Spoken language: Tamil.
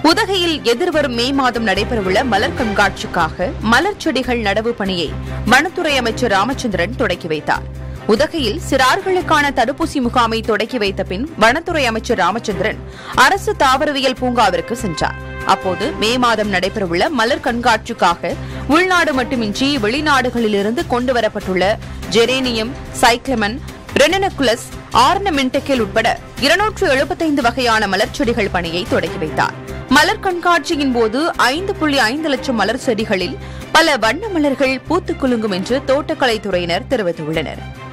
உதகையில் எதிர்வரும் மே மாதம் நடைபெறவுள்ள மலர் கண்காட்சிக்காக மலர் செடிகள் நடவு பணியை வனத்துறை அமைச்சர் ராமச்சந்திரன் தொடக்கி வைத்தார் உதகையில் சிறார்களுக்கான தடுப்பூசி முகாமை தொடக்கி வைத்த பின் வனத்துறை அமைச்சர் ராமச்சந்திரன் அரசு தாவரவியல் பூங்காவிற்கு சென்றார் அப்போது மே மாதம் நடைபெறவுள்ள மலர் கண்காட்சிக்காக உள்நாடு மட்டுமின்றி வெளிநாடுகளிலிருந்து கொண்டுவரப்பட்டுள்ள ஜெரேனியம் சைக்ளமன் ரெனனகுலஸ் ஆர்னமெண்டெக்கில் உட்பட இருநூற்று எழுபத்தைந்து வகையான மலர் செடிகள் பணியை தொடங்கி வைத்தார் மலர் கண்காட்சியின் போது ஐந்து புள்ளி ஐந்து லட்சம் மலர் செடிகளில் பல வண்ண மலர்கள் பூத்துக் குலுங்கும் என்று தோட்டக்கலைத்துறையினர் தெரிவித்துள்ளனர்